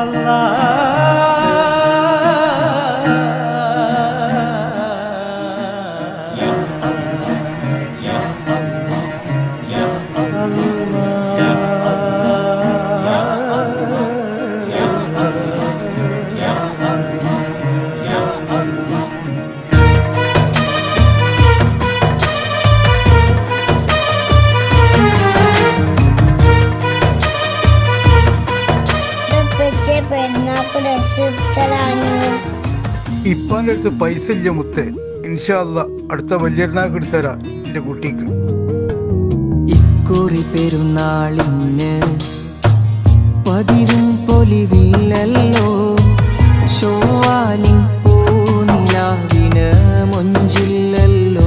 ഇപ്പച്ചെ പെരുന്നാക്ക് ഡ്രസ് എടുത്തലാണ് ഇപ്പാൻ്റെ അടുത്ത് പൈസ ഇല്ല മുത്തേ ഇൻഷാല്ല അടുത്ത വലിയനാക്ക് എടുത്തരാ എൻ്റെ കുട്ടിക്ക് ഇക്കുറി പെരുന്നാളിന് പതിവും പൊലിവില്ലല്ലോ ശോവാലിൻ പൂനിലാവിന് മൊഞ്ചില്ലല്ലോ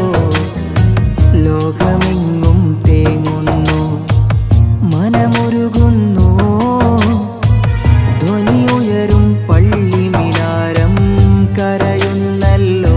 ലോകമെങ്ങും തേങ്ങുന്നു മനമുരുകുന്നു ധ്വനി ഉയരും പള്ളി മിനാരം കരയുന്നല്ലോ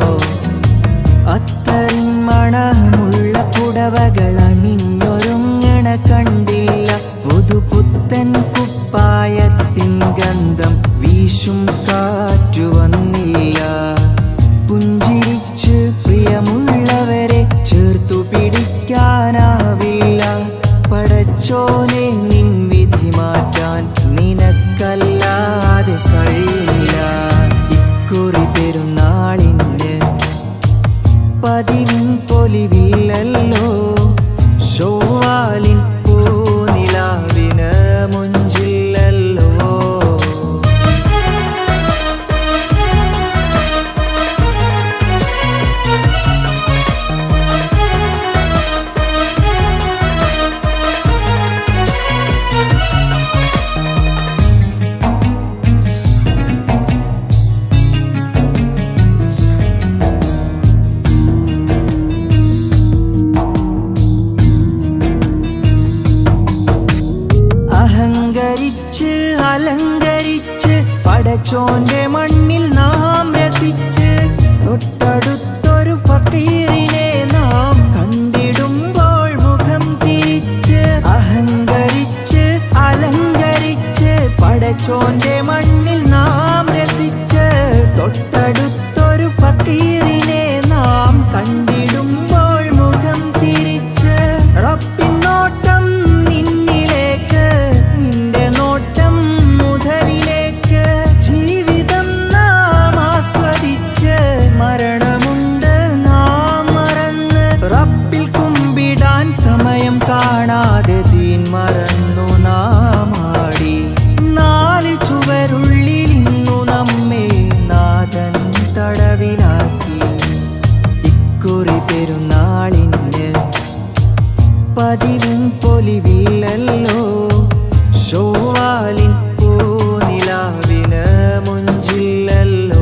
അത്തറിൻ മണമുള്ള പുടവകൾ അണിഞ്ഞൊരുങ്ങണ കണ്ടില്ല പുതുപുത്തൻ കുപ്പായത്തിൻ ഗന്ധം വീശും കാറ്റു വന്നില്ല പുഞ്ചിരിച്ച് പ്രിയമുള്ളവരെ ചേർത്തു പിടിക്കാനാവില്ല പടച്ചോനെ നിൻ വിധി മാറ്റാൻ നിനക്കല്ലാതെ കഴിയില്ല ഇക്കുറി പെരുന്നാളിന് പതിവിൻ പൊലിവില്ലല്ലോ ഷോവാലിൻ പൂനിലാവിന് മുഞ്ചില്ലല്ലോ അഹങ്കരിച്ച് അലങ്കരിച്ച് പടച്ചോന്റെ മണ്ണിൽ നാം രസിച്ച് തൊട്ടടുത്തൊരു ഫക്കീറിനെ നാം കണ്ടിടുമ്പോൾ മുഖം തിരിച്ച് അഹങ്കരിച്ച് അലങ്കരിച്ച് പടച്ചോന്റെ മണ്ണിൽ നാം രസിച്ച് തൊട്ടടുത്തൊരു ഫക്കീറിനെ നാം കണ്ടിടുമ്പോൾ മുഖം തിരിച്ച് റബ്ബിൻ നോട്ടം നിന്നിലേക്ക് നിന്റെ നോട്ടം മുതലിലേക്ക് ജീവിതം നാം ആസ്വദിച്ച് മരണമുണ്ട് നാം മറന്ന് റബ്ബിൽ കുമ്പിടാൻ സമയം കാണാതെ ദീൻ മറന്നു നാം ആടി നാല് ചുവരുള്ളിൽ ഇന്നു നമ്മെ നാഥൻ തടവിലാക്കി ഇക്കുറി പെരുന്നാളിന് പതിവും പൊലിവില്ലല്ലോ ഷോവാലിൻ പൂനിലാവിന് മുഞ്ചില്ലല്ലോ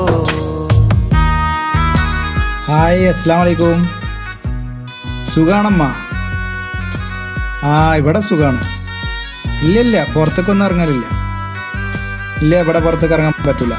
ഹായ് അസ്സാം വലൈക്കും സുഖാണമ്മ ആ ഇവിടെ സുഖാണ് ഇല്ല ഇല്ല പുറത്തേക്കൊന്നും ഇറങ്ങലില്ല ഇല്ല ഇവിടെ പുറത്തേക്ക് ഇറങ്ങാൻ പറ്റൂല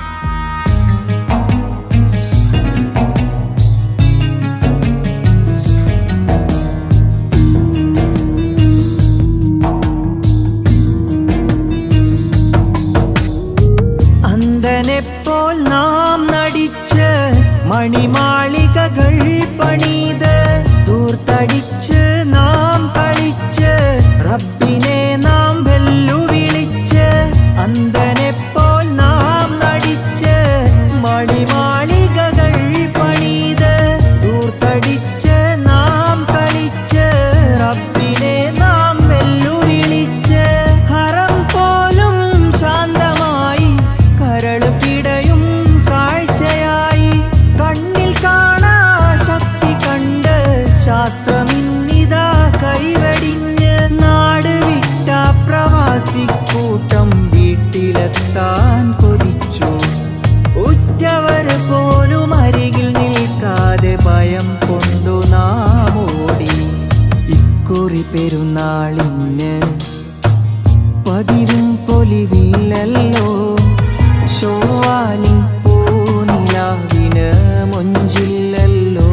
അന്തനെപ്പോൾ നാം നടിച്ച് മണിമാളികകൾ പണിത് ദൂർത്തടിച്ച് നാം കളിച്ച് റബ്ബിനെ നാം വെല്ലുവിളിച്ച് അന്തനെപ്പോൾ നാം നടിച്ച് മണിമാളികകൾ പണിത് ദൂർത്തടിച്ച് നാം കളിച്ച് റബ്ബിനെ നാം വെല്ലുവിളിച്ച് ഹറം പോലും ശാന്തമായി കരള് പിടയും കാഴ്ചയായി കണ്ണിൽ കാണാ ശക്തി കണ്ട് ശാസ്ത്രമിന്നിതാ കൈവടിഞ്ഞ് നാട് വിട്ട പ്രവാസിക്കൂട്ടം വീട്ടിലെത്താൻ കൊതിച്ചു ഉറ്റവർ പോലും അരികിൽ നിൽക്കാതെ ഭയം കൊണ്ടു നാം ഓടി ഇക്കുറി പെരുന്നാളിന് പതിവും പൊലിവില്ലല്ലോ ഷോവാലിൻ പൂനിലാവിന് മൊഞ്ചില്ലല്ലോ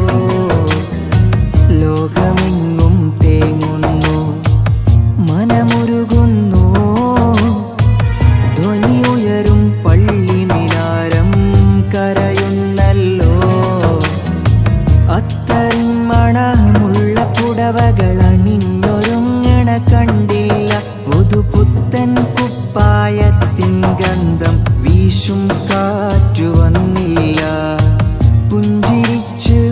ലോകമെങ്ങും തേങ്ങുന്നു മനമുരുകുന്നു പുടവകൾ അണിഞ്ഞൊരുങ്ങണ കണ്ടില്ല പുതുപുത്തൻ കുപ്പായത്തിൻ ഗന്ധം വീശും കാറ്റു വന്നില്ല പുഞ്ചിരിച്ച്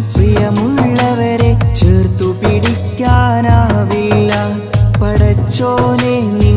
പ്രിയമുള്ളവരെ ചേർത്തു പിടിക്കാനാവില്ല പടച്ചോനെ നീ